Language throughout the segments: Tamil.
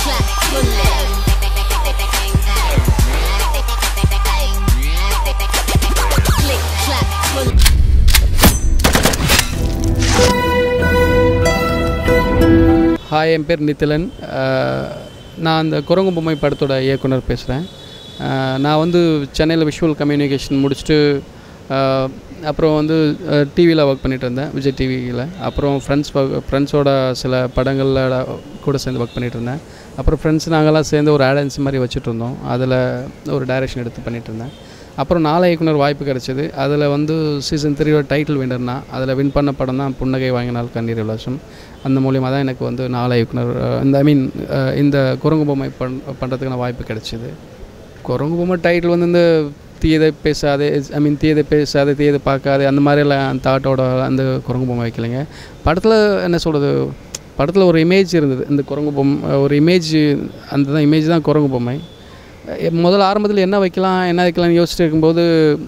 clap, bullet. Click, clap, bullet. Hi என் பேர் நித்திலன் அஹ், நான் அந்த குரங்கு பொம்மை படத்தோட இயக்குனர் பேசுகிறேன் நான் வந்து சென்னையில் விஷுவல் கம்யூனிகேஷன் முடிச்சுட்டு அஹ், அப்புறம் வந்து டிவியில் ஒர்க் பண்ணிட்டு இருந்தேன் விஜய் டிவியில் அப்புறம் ஃப்ரெண்ட்ஸ் ஃப்ரெண்ட்ஸோட சில படங்களில் கூட சேர்ந்து ஒர்க் பண்ணிட்டு இருந்தேன் அப்புறம் ஃப்ரெண்ட்ஸ் நாங்கள்லாம் சேர்ந்து ஒரு ஆடன்ஸ் மாதிரி வச்சுட்டு இருந்தோம் அதில் ஒரு டைரக்ஷன் எடுத்து பண்ணிட்டு இருந்தேன் அப்புறம் நாளை இயக்குனர் வாய்ப்பு கிடச்சிது அதில் வந்து சீசன் த்ரீயோட டைட்டில் வின்னர்னா அதில் வின் பண்ண படம் தான் புன்னகை வாங்கினால் கண்ணீர் விலாசம் அந்த மூலியமாக தான் எனக்கு வந்து நாளை இயக்குனர் அஹ், இந்த ஐ மீன் இந்த குரங்கு பொம்மை பண் பண்ணுறதுக்கான வாய்ப்பு கிடச்சிது குரங்கு பொம்மை டைட்டில் வந்து இந்த தீயதை பேசாதே ஐ மீன் தீயதை பேசாதே தீயதை பார்க்காதே அந்த மாதிரியெல்லாம் தாட்டோட அந்த குரங்கு பொம்மை வைக்கலைங்க படத்தில் என்ன சொல்கிறது படத்தில் ஒரு இமேஜ் இருந்தது இந்த குரங்கு பொம்மை ஒரு இமேஜ் அந்த தான் இமேஜ் தான் குரங்கு பொம்மை அஹ் முதல்ல ஆரம்பத்தில் என்ன வைக்கலாம் என்ன வைக்கலாம்னு யோசிச்சுட்டு இருக்கும்போது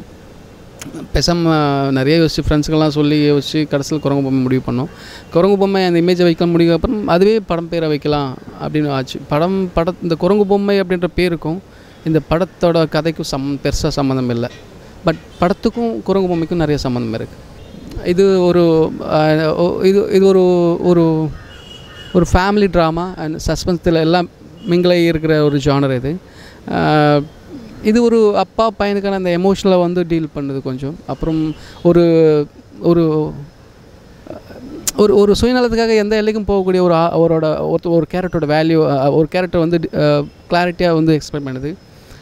பேசாமல் நிறைய யோசிச்சு ஃப்ரெண்ட்ஸுக்கெல்லாம் சொல்லி யோசிச்சு கடைசியில் குரங்கு பொம்மை முடிவு பண்ணோம் குரங்கு பொம்மை அந்த இமேஜை வைக்கலாம் முடிவு அப்புறம் அதுவே படம் பேரை வைக்கலாம் அப்படின்னு ஆச்சு படம் பட இந்த குரங்கு பொம்மை அப்படின்ற பேருக்கும் இந்த படத்தோட கதைக்கும் சம் பெருசாக சம்மந்தம் இல்லை பட் படத்துக்கும் குரங்கு பொம்மைக்கும் நிறைய சம்மந்தம் இருக்குது இது ஒரு அஹ், ஒ- இது இது ஒரு ஒரு ஒரு ஃபேமிலி ட்ராமா அண்ட் சஸ்பென்ஸில் எல்லாம் மிங்கிலாகி இருக்கிற ஒரு ஜானர் இது ஆஹ் இது ஒரு அப்பா பையனுக்கான அந்த எமோஷனலை வந்து டீல் பண்ணுது கொஞ்சம் அப்புறம் ஒரு ஒரு ஒரு ஒரு சுயநலத்துக்காக எந்த எல்லைக்கும் போகக்கூடிய ஒரு ஆ- அவரோட ஒருத்த ஒரு கேரக்டரோட வேல்யூ ஒரு கேரக்டர் வந்து கிளாரிட்டியாக வந்து எக்ஸ்பிளைன் பண்ணுது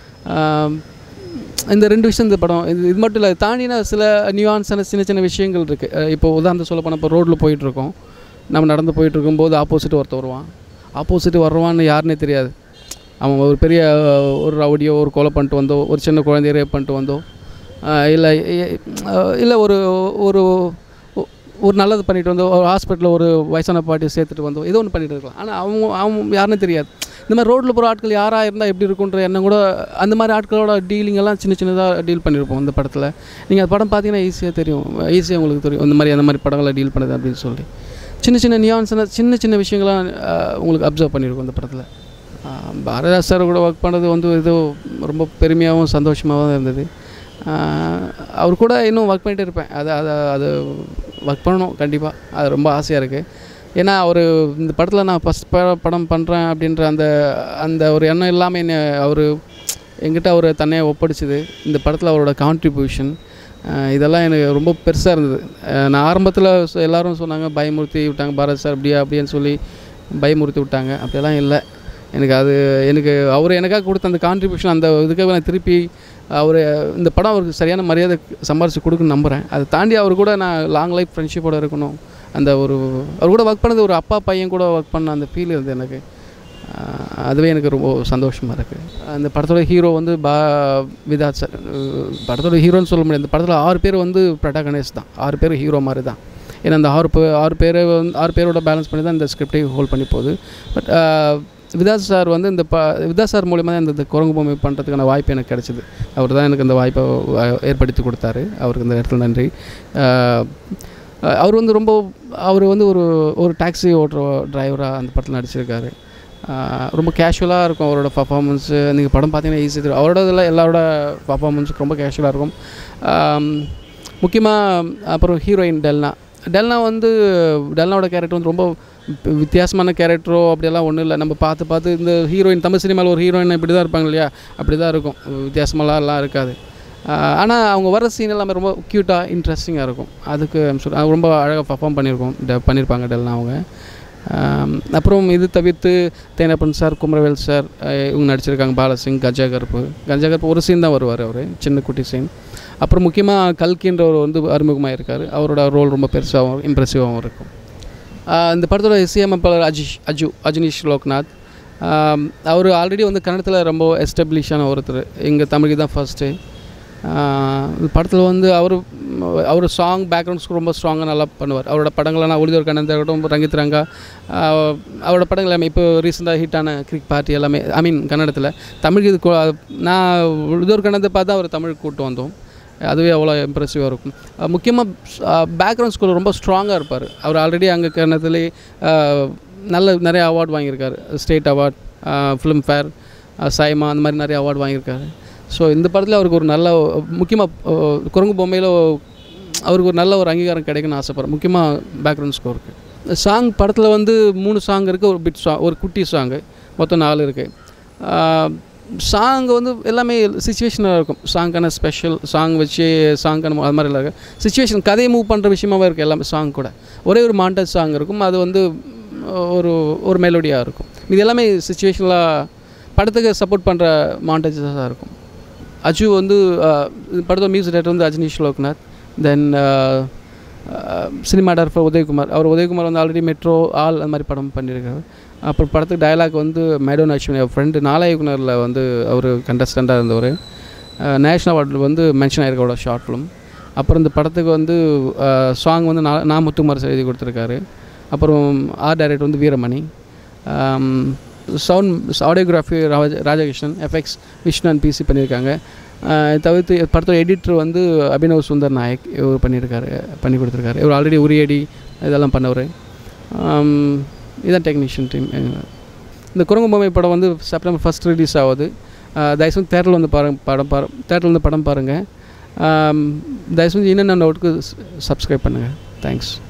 ஆம், இந்த ரெண்டு விஷயம் இந்த படம் இது இது மட்டும் இல்லை தாண்டின சில நியூஆன்ஸான சின்ன சின்ன விஷயங்கள் இருக்குது இப்போ உதாரணத்தை சொல்ல போனால் இப்போ ரோட்டில் போயிட்டுருக்கோம் நம்ம நடந்து போயிட்டு இருக்கும்போது ஆப்போசிட் ஒருத்தர் வருவான் ஆப்போசிட் வருவான்னு யாருன்னே தெரியாது அவன் ஒரு பெரிய அஹ், ஒரு ரவுடியோ ஒரு கொலை பண்ணிட்டு வந்தோ ஒரு சின்ன குழந்தைய ரேப் பண்ணிட்டு வந்தோ இல்லை இல்லை ஒரு ஒரு ஒ- ஒரு நல்லது பண்ணிட்டு வந்தோ ஒரு ஹாஸ்பிட்டலில் ஒரு வயசான பாட்டியை சேர்த்துட்டு வந்தோ ஏதோ ஒன்று பண்ணிட்டு இருக்கலாம் ஆனால் அவங்க அவங்க யாருன்னு தெரியாது இந்த மாதிரி ரோட்டில் போகிற ஆட்கள் யாராக இருந்தால் எப்படி இருக்குன்ற எண்ணம் கூட அந்த மாதிரி ஆட்களோட டீலிங் எல்லாம் சின்ன சின்னதாக டீல் பண்ணியிருப்போம் இந்த படத்தில் நீங்கள் அந்த படம் பார்த்தீங்கன்னா ஈஸியாக தெரியும் ஈஸியாக உங்களுக்கு தெரியும் இந்த மாதிரி அந்த மாதிரி படங்களை டீல் பண்ணுது அப்படின்னு சொல்லி சின்ன சின்ன நியான்ஸான சின்ன சின்ன விஷயங்கள்லாம் அஹ், உங்களுக்கு அப்சர்வ் பண்ணியிருக்கோம் இந்த படத்தில் பாரதிதாஸ் சார் கூட ஒர்க் பண்ணது வந்து ஏதோ ரொம்ப பெருமையாகவும் சந்தோஷமாகவும் இருந்தது ஆஹ், அவர் கூட இன்னும் ஒர்க் பண்ணிட்டு இருப்பேன் அது அது அது ஒர்க் பண்ணணும் கண்டிப்பாக அது ரொம்ப ஆசையாக இருக்குது ஏன்னா அவர் இந்த படத்தில் நான் ஃபஸ்ட் படம் பண்ணுறேன் அப்படின்ற அந்த அந்த ஒரு எண்ணம் இல்லாமல் என்ன அவர் எங்கிட்ட அவர் தன்னையை ஒப்படைச்சது இந்த படத்தில் அவரோட கான்ட்ரிபியூஷன் இதெல்லாம் எனக்கு ரொம்ப பெருசாக இருந்தது அஹ் நான் ஆரம்பத்தில் எல்லாரும் சொன்னாங்க பயமுறுத்தி விட்டாங்க பாரத் சார் அப்படியா அப்படின்னு சொல்லி பயமுறுத்தி விட்டாங்க அப்படியெல்லாம் இல்லை எனக்கு அது எனக்கு அவர் எனக்காக கொடுத்த அந்த கான்ட்ரிபியூஷன் அந்த இதுக்காக நான் திருப்பி அவர் இந்த படம் அவருக்கு சரியான மரியாதை சம்பாரித்து கொடுக்குன்னு நம்புகிறேன் அதை தாண்டி அவர் கூட நான் லாங் லைஃப் ஃப்ரெண்ட்ஷிப்போடு இருக்கணும் அந்த ஒரு அவர் கூட ஒர்க் பண்ணது ஒரு அப்பா பையன் கூட ஒர்க் பண்ண அந்த ஃபீல் இருந்தது எனக்கு ஆஹ் அதுவே எனக்கு ரொம்ப சந்தோஷமாக இருக்குது அந்த படத்தோட ஹீரோ வந்து பா விதாத் சார் அஹ் படத்தோட ஹீரோன்னு சொல்ல முடியாது இந்த படத்தில் ஆறு பேர் வந்து ப்ரட்டாகனிஸ்ட் தான் ஆறு பேர் ஹீரோ மாதிரி தான் ஏன்னா அந்த ஆறு பே- ஆறு பேரை வந்து ஆறு பேரோட பேலன்ஸ் பண்ணி தான் இந்த ஸ்கிரிப்டை ஹோல்ட் பண்ணி போகுது பட் விதாஸ் சார் வந்து இந்த ப விதாஸ் சார் மூலிமா தான் இந்த இந்த குரங்கு பொம்மை பண்ணுறதுக்கான வாய்ப்பு எனக்கு கிடச்சிது அவர் தான் எனக்கு இந்த வாய்ப்பை வ- ஏற்படுத்தி கொடுத்தாரு அவருக்கு இந்த இடத்துல நன்றி ஆஹ் அஹ் அவர் வந்து ரொம்ப அவர் வந்து ஒரு ஒரு டாக்ஸி ஓட்டுற டிரைவராக அந்த படத்தில் நடிச்சிருக்காரு ஆஹ் ரொம்ப கேஷுவலாக இருக்கும் அவரோட பர்ஃபார்மன்ஸு நீங்கள் படம் பார்த்தீங்கன்னா ஈஸி தெரியும் அவரோட இதில் எல்லாரோட பர்ஃபார்மன்ஸும் ரொம்ப கேஷுவலாக இருக்கும் முக்கியமாக அப்புறம் ஹீரோயின் டெல்னா டெல்னா வந்து டெல்னாவோட கேரக்டர் வந்து ரொம்ப வி- வித்தியாசமான கேரக்டரோ அப்படியெல்லாம் ஒன்றும் இல்லை நம்ம பார்த்து பார்த்து இந்த ஹீரோயின் தமிழ் சினிமாவில் ஒரு ஹீரோயின் இப்படி தான் இருப்பாங்க இல்லையா அப்படி தான் இருக்கும் வித்தியாசமாலாம் எல்லாம் இருக்காது ஆனால் அவங்க வர சீன் எல்லாமே ரொம்ப க்யூட்டாக இன்ட்ரெஸ்டிங்காக இருக்கும் அதுக்கு I'm sure- அவங்க ரொம்ப அழகாக பர்ஃபார்ம் பண்ணியிருக்கோம் டெ- பண்ணியிருப்பாங்க டெல்னா அவங்க ஆம், அப்புறம் இது தவிர்த்து தேனப்பன் சார் குமரவேல் சார் அஹ் இவங்க நடிச்சிருக்காங்க பாலசிங் கஜா கருப்பு கஜா கருப்பு ஒரு சீன் தான் வருவார் அவர் சின்ன குட்டி சீன் அப்புறம் முக்கியமாக கல்கின்றவர் வந்து அறிமுகமாக இருக்கார் அவரோட ரோல் ரொம்ப பெருசாகவும் இம்ப்ரெசிவாகவும் இருக்கும் ஆஹ் இந்த படத்தோட இசையமைப்பாளர் அஜிஷ் அஜு அஜினீஷ் லோக்நாத் அவர் ஆல்ரெடி வந்து கன்னடத்தில் ரொம்ப எஸ்டப்ளிஷான ஒருத்தர் இங்கே தமிழுக்கு தான் ஃபஸ்ட்டு இந்த படத்தில் வந்து அவர் அவர் சாங் பேக்ரவுண்ட்ஸ் ரொம்ப ஸ்ட்ராங்காக நல்லா பண்ணுவார் அவரோட படங்களை நான் உளிதோர் கண்ணன் இருக்கட்டும் ரங்கித் ரங்கா ஆஹ் அவரோட படங்கள் எல்லாமே இப்போ ரீசெண்டாக ஹிட்டான கிரிக் பார்ட்டி எல்லாமே ஐ மீன் கன்னடத்தில் தமிழுக்கு இது கொ- நான் உளிதோர் கண்ணத்தை பார்த்து அவர் தமிழுக்கு கூட்டு வந்தோம் அதுவே அவ்வளோ இம்ப்ரெசிவாக இருக்கும் முக்கியமாக பேக்ரவுண்ட் ஸ்கோர் ரொம்ப ஸ்ட்ராங்காக இருப்பார் அவர் ஆல்ரெடி அங்கே கன்னத்துலேயே நல்ல நிறைய அவார்ட் வாங்கியிருக்காரு ஸ்டேட் அவார்ட் ஃபிலிம்ஃபேர் சைமா அந்த மாதிரி நிறைய அவார்டு வாங்கியிருக்காரு ஸோ இந்த படத்தில் அவருக்கு ஒரு நல்ல முக்கியமாக குரங்கு பொம்மையில் அவருக்கு ஒரு நல்ல ஒரு அங்கீகாரம் கிடைக்குன்னு ஆசைப்பட்றேன் முக்கியமாக பேக்ரவுண்ட் ஸ்கோருக்கு சாங் படத்தில் வந்து மூணு சாங் இருக்குது ஒரு பிட் சாங் ஒரு குட்டி சாங்கு மொத்தம் நாலு இருக்குது சாங் வந்து எல்லாமே சுச்சுவேஷனாக இருக்கும் சாங்கான ஸ்பெஷல் சாங் வச்சு சாங்கான அது மாதிரி இல்லை சுச்சுவேஷன் கதையை மூவ் பண்ணுற விஷயமாவே இருக்குது எல்லாமே சாங் கூட ஒரே ஒரு மாண்டேஜ் சாங் இருக்கும் அது வந்து ஒரு ஒரு மெலோடியாக இருக்கும் இது எல்லாமே சுச்சுவேஷனலாக படத்துக்கு சப்போர்ட் பண்ணுற மாண்டேஜஸாக இருக்கும் அஜு வந்து அஹ், இந்த படத்தோட மியூசிக் டேரக்டர் வந்து அஜினீஷ் லோக்நாத் தென் சினிமாடார்ஃபர் உதயகுமார் அவர் உதயகுமார் வந்து ஆல்ரெடி மெட்ரோ ஆல் அந்த மாதிரி படம் பண்ணியிருக்காரு அப்புறம் படத்துக்கு டயலாக் வந்து மேடோன் அஸ்வினி அவர் ஃப்ரெண்டு நாலாயகுனரில் வந்து அவர் கண்டஸ்டண்ட்டாக இருந்தவர் நேஷ்னல் அவார்டில் வந்து மென்ஷன் ஆயிருக்க அவ்வளோ ஷார்ட் ஃபிலிம் அப்புறம் இந்த படத்துக்கு வந்து சாங் வந்து நான் நான் முத்துக்குமார் எழுதி கொடுத்துருக்காரு அப்புறம் ஆர்ட் டைரக்டர் வந்து Veeramani sound audiography Raja Rajakrishnan FX Vishnu and PC பண்ணியிருக்காங்க ஆஹ் தவிர்த்து படத்தோட எடிட்டர் வந்து அபினவ் சுந்தர் நாயக் இவர் பண்ணியிருக்காரு பண்ணி கொடுத்துருக்காரு இவர் ஆல்ரெடி உரியடி இதெல்லாம் பண்ணவர் இதான் டெக்னீஷியன் டீம் இந்த குரங்கு பொம்மை படம் வந்து செப்டம்பர் ஃபஸ்ட் ரிலீஸ் ஆகுது தயவுசெய்து தேட்டரில் வந்து பாருங்க படம் பாரு தேட்டரில் வந்து படம் பாருங்கள் தயவுசெய்து இன்னும் நோட்டுக்கு சப்ஸ்கிரைப் பண்ணுங்கள் தேங்க்ஸ்